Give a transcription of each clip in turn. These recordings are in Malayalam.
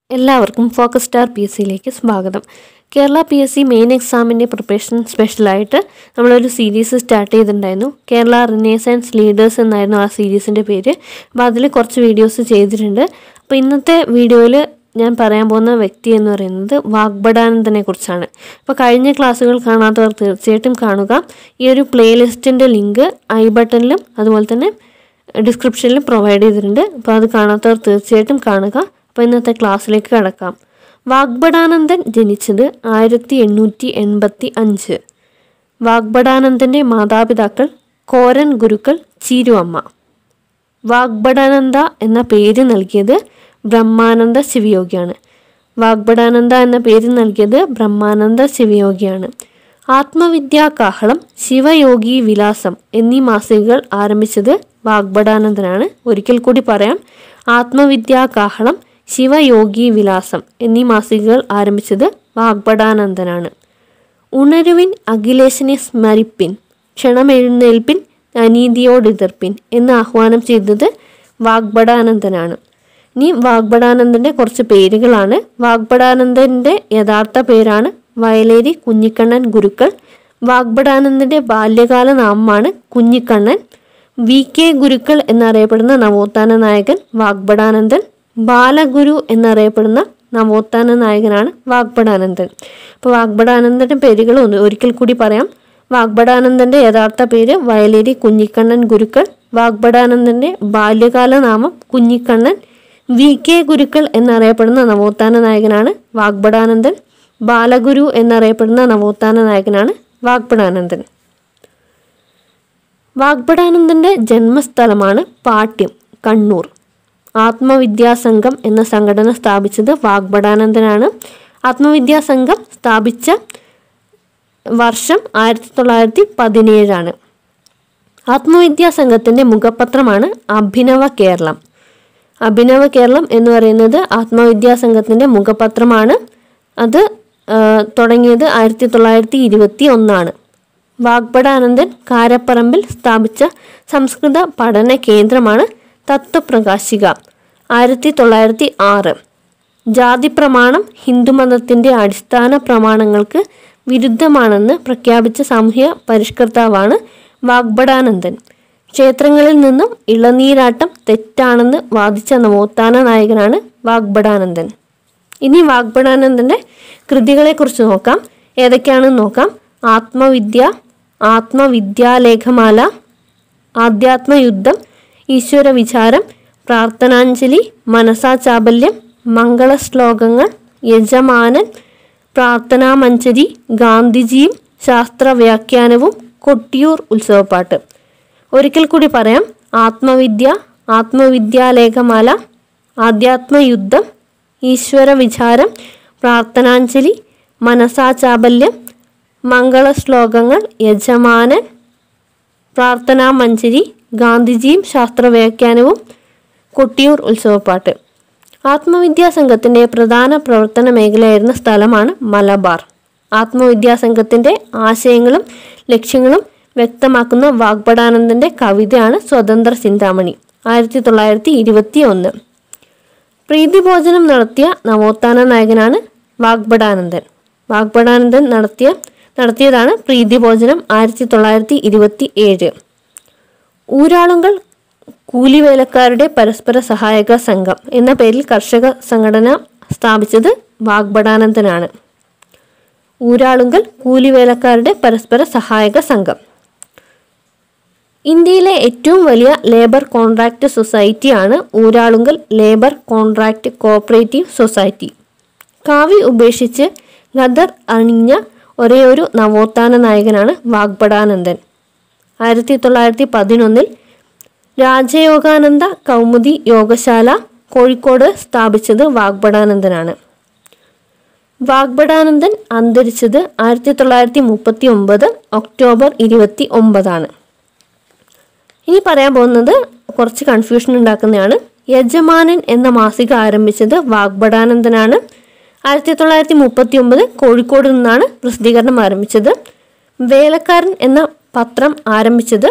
എല്ലാവർക്കും ഫോക്കസ് സ്റ്റാർ പി എസ് സിയിലേക്ക് സ്വാഗതം Kerala P S C main എക്സാമിൻ്റെ പ്രിപ്പറേഷൻ സ്പെഷ്യലായിട്ട് നമ്മളൊരു സീരീസ് സ്റ്റാർട്ട് ചെയ്തിട്ടുണ്ടായിരുന്നു കേരള റിനേസൻസ് ലീഡേഴ്സ് എന്നായിരുന്നു ആ സീരീസിൻ്റെ പേര് അപ്പോൾ അതിൽ കുറച്ച് വീഡിയോസ് ചെയ്തിട്ടുണ്ട് അപ്പോൾ ഇന്നത്തെ വീഡിയോയിൽ ഞാൻ പറയാൻ പോകുന്ന വ്യക്തി എന്ന് പറയുന്നത് വാഗ്ബടാനന്ദനെ കുറിച്ചാണ് അപ്പോൾ കഴിഞ്ഞ ക്ലാസ്സുകൾ കാണാത്തവർ തീർച്ചയായിട്ടും കാണുക ഈ ഒരു പ്ലേലിസ്റ്റിൻ്റെ ലിങ്ക് ഐ ബട്ടണിലും അതുപോലെ തന്നെ ഡിസ്ക്രിപ്ഷനിലും പ്രൊവൈഡ് ചെയ്തിട്ടുണ്ട് അപ്പോൾ അത് കാണാത്തവർ തീർച്ചയായിട്ടും കാണുക അപ്പോൾ ഇന്നത്തെ ക്ലാസ്സിലേക്ക് കടക്കാം വാഗ്ബടാനന്ദൻ ജനിച്ചത് ആയിരത്തി എണ്ണൂറ്റി എൺപത്തി അഞ്ച് വാഗ്ബടാനന്ദൻ്റെ മാതാപിതാക്കൾ കോരൻ ഗുരുക്കൾ ചീരുവമ്മ വാഗ്ബടാനന്ദ എന്ന പേര് നൽകിയത് ബ്രഹ്മാനന്ദ ശിവയോഗിയാണ് വാഗ്ബടാനന്ദ എന്ന പേര് നൽകിയത് ബ്രഹ്മാനന്ദ ശിവയോഗിയാണ് ആത്മവിദ്യാകാഹളം ശിവയോഗി വിലാസം എന്നീ മാസികകൾ ആരംഭിച്ചത് വാഗ്ബടാനന്ദനാണ് ഒരിക്കൽ കൂടി പറയാം ആത്മവിദ്യാകാഹളം ശിവയോഗി വിലാസം എന്നീ മാസികകൾ ആരംഭിച്ചത് വാഗ്ബടാനന്ദനാണ് ഉണരുവിൻ അഖിലേശനെ സ്മരിപ്പിൻ ക്ഷണമെഴുന്നേൽപ്പിൻ അനീതിയോടെതിർപ്പിൻ എന്ന് ആഹ്വാനം ചെയ്തത് വാഗ്ബടാനന്ദനാണ് ഇനി വാഗ്ബടാനന്ദൻ്റെ കുറച്ച് പേരുകളാണ് വാഗ്ബടാനന്ദൻ്റെ യഥാർത്ഥ പേരാണ് വയലേരി കുഞ്ഞിക്കണ്ണൻ ഗുരുക്കൾ വാഗ്ബടാനന്ദൻ്റെ ബാല്യകാല നാമമാണ് കുഞ്ഞിക്കണ്ണൻ വി കെ ഗുരുക്കൾ എന്നറിയപ്പെടുന്ന നവോത്ഥാന നായകൻ വാഗ്ബടാനന്ദൻ ബാലഗുരു എന്നറിയപ്പെടുന്ന നവോത്ഥാന നായകനാണ് വാഗ്ബടാനന്ദൻ അപ്പോൾ വാഗ്ബടാനന്ദൻ്റെ പേരുകൾ ഒന്ന് ഒരിക്കൽ കൂടി പറയാം വാഗ്ബടാനന്ദൻ്റെ യഥാർത്ഥ പേര് വയലേരി കുഞ്ഞിക്കണ്ണൻ ഗുരുക്കൾ വാഗ്ബടാനന്ദൻ്റെ ബാല്യകാല നാമം കുഞ്ഞിക്കണ്ണൻ വി കെ ഗുരുക്കൾ എന്നറിയപ്പെടുന്ന നവോത്ഥാന നായകനാണ് വാഗ്ബടാനന്ദൻ ബാലഗുരു എന്നറിയപ്പെടുന്ന നവോത്ഥാന നായകനാണ് വാഗ്ബടാനന്ദൻ വാഗ്ബടാനന്ദൻ്റെ ജന്മസ്ഥലമാണ് പാട്യം കണ്ണൂർ ആത്മവിദ്യാസംഘം എന്ന സംഘടന സ്ഥാപിച്ചത് വാഗ്ബടാനന്ദനാണ് ആത്മവിദ്യാസംഘം സ്ഥാപിച്ച വർഷം ആയിരത്തി തൊള്ളായിരത്തി പതിനേഴാണ് ആത്മവിദ്യാസംഘത്തിൻ്റെ മുഖപത്രമാണ് അഭിനവ കേരളം അഭിനവ കേരളം എന്ന് പറയുന്നത് ആത്മവിദ്യാസംഘത്തിൻ്റെ മുഖപത്രമാണ് അത് തുടങ്ങിയത് ആയിരത്തി തൊള്ളായിരത്തി ഇരുപത്തി ഒന്നാണ് വാഗ്ബടാനന്ദൻ കാരപ്പറമ്പിൽ സ്ഥാപിച്ച സംസ്കൃത പഠന കേന്ദ്രമാണ് തത്വപ്രകാശിക ആയിരത്തി തൊള്ളായിരത്തി ആറ് ജാതി പ്രമാണം ഹിന്ദുമതത്തിൻ്റെ അടിസ്ഥാന പ്രമാണങ്ങൾക്ക് വിരുദ്ധമാണെന്ന് പ്രഖ്യാപിച്ച സാമൂഹ്യ പരിഷ്കർത്താവാണ് വാഗ്ബടാനന്ദൻ ക്ഷേത്രങ്ങളിൽ നിന്നും ഇളനീരാട്ടം തെറ്റാണെന്ന് വാദിച്ച നവോത്ഥാന നായകനാണ് വാഗ്ബടാനന്ദൻ ഇനി വാഗ്ബടാനന്ദൻ്റെ കൃതികളെക്കുറിച്ച് നോക്കാം ഏതൊക്കെയാണെന്ന് നോക്കാം ആത്മവിദ്യ ആത്മവിദ്യാലേഖമാല ആധ്യാത്മയുദ്ധം ഈശ്വര വിചാരം പ്രാർത്ഥനാഞ്ജലി മനസാചാബല്യം മംഗളശ്ലോകങ്ങൾ യജമാനൻ പ്രാർത്ഥനാമഞ്ജരി ഗാന്ധിജിയും ശാസ്ത്രവ്യാഖ്യാനവും കൊട്ടിയൂർ ഉത്സവപ്പാട്ട് ഒരിക്കൽ കൂടി പറയാം ആത്മവിദ്യ ആത്മവിദ്യാലേഖമാല ആധ്യാത്മയുദ്ധം ഈശ്വര വിചാരം പ്രാർത്ഥനാഞ്ജലി മനസാചാബല്യം മംഗളശ്ലോകങ്ങൾ യജമാനൻ പ്രാർത്ഥനാമഞ്ജരി ഗാന്ധിജിയും ശാസ്ത്രവ്യാഖ്യാനവും കൊട്ടിയൂർ ഉത്സവപ്പാട്ട് ആത്മവിദ്യാസംഘത്തിൻ്റെ പ്രധാന പ്രവർത്തന മേഖലയായിരുന്ന സ്ഥലമാണ് മലബാർ ആത്മവിദ്യാസംഘത്തിൻ്റെ ആശയങ്ങളും ലക്ഷ്യങ്ങളും വ്യക്തമാക്കുന്ന വാഗ്ബടാനന്ദൻ്റെ കവിതയാണ് സ്വതന്ത്ര ചിന്താമണി ആയിരത്തി തൊള്ളായിരത്തി ഇരുപത്തി ഒന്ന് പ്രീതിഭോജനം നടത്തിയ നവോത്ഥാന നായകനാണ് വാഗ്ബടാനന്ദൻ വാഗ്ബടാനന്ദൻ നടത്തിയ നടത്തിയതാണ് പ്രീതിഭോജനം ആയിരത്തി തൊള്ളായിരത്തി ഇരുപത്തി ഏഴ് ഊരാളുങ്കൽ കൂലിവേലക്കാരുടെ പരസ്പര സഹായക സംഘം എന്ന പേരിൽ കർഷക സംഘടന സ്ഥാപിച്ചത് വാഗ്ബടാനന്ദനാണ് ഊരാളുങ്കൽ കൂലിവേലക്കാരുടെ പരസ്പര സഹായക സംഘം ഇന്ത്യയിലെ ഏറ്റവും വലിയ ലേബർ കോൺട്രാക്റ്റ് സൊസൈറ്റിയാണ് Uralungal labour contract cooperative society കാവി ഉപേക്ഷിച്ച് ഗദർ അണിഞ്ഞ ഒരേയൊരു നവോത്ഥാന നായകനാണ് വാഗ്ബടാനന്ദൻ ആയിരത്തി തൊള്ളായിരത്തി പതിനൊന്നിൽ രാജയോഗാനന്ദ കൗമുദി യോഗശാല കോഴിക്കോട് സ്ഥാപിച്ചത് വാഗ്ബടാനന്ദനാണ് വാഗ്ബടാനന്ദൻ അന്തരിച്ചത് ആയിരത്തി തൊള്ളായിരത്തി മുപ്പത്തി ഒമ്പത് ഒക്ടോബർ ഇരുപത്തി ഒമ്പതാണ് ഇനി പറയാൻ പോകുന്നത് കുറച്ച് കൺഫ്യൂഷൻ ഉണ്ടാക്കുന്നതാണ് യജമാനൻ എന്ന മാസിക ആരംഭിച്ചത് വാഗ്ബടാനന്ദനാണ് ആയിരത്തി തൊള്ളായിരത്തി മുപ്പത്തി ഒമ്പത് കോഴിക്കോട് നിന്നാണ് പ്രസിദ്ധീകരണം ആരംഭിച്ചത് വേലക്കാരൻ എന്ന പത്രം ആരംഭിച്ചത്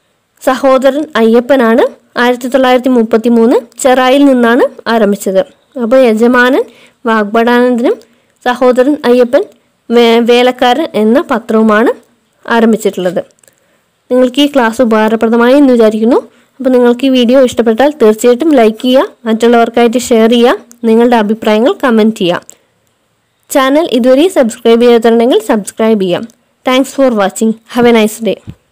സഹോദരൻ അയ്യപ്പനാണ് ആയിരത്തി തൊള്ളായിരത്തി മുപ്പത്തി മൂന്ന് ചെറായിൽ നിന്നാണ് ആരംഭിച്ചത് അപ്പോൾ യജമാനൻ വാഗ്ഭടാനന്ദനും സഹോദരൻ അയ്യപ്പൻ വേ വേലക്കാരൻ എന്ന പത്രവുമാണ് ആരംഭിച്ചിട്ടുള്ളത് നിങ്ങൾക്ക് ഈ ക്ലാസ് ഉപകാരപ്രദമായി എന്ന് വിചാരിക്കുന്നു അപ്പോൾ നിങ്ങൾക്ക് ഈ വീഡിയോ ഇഷ്ടപ്പെട്ടാൽ തീർച്ചയായിട്ടും ലൈക്ക് ചെയ്യുക മറ്റുള്ളവർക്കായിട്ട് ഷെയർ ചെയ്യുക നിങ്ങളുടെ അഭിപ്രായങ്ങൾ കമൻറ്റ് ചെയ്യാം ചാനൽ ഇതുവരെ സബ്സ്ക്രൈബ് ചെയ്യാത്തുണ്ടെങ്കിൽ സബ്സ്ക്രൈബ് ചെയ്യാം thanks for watching have a nice day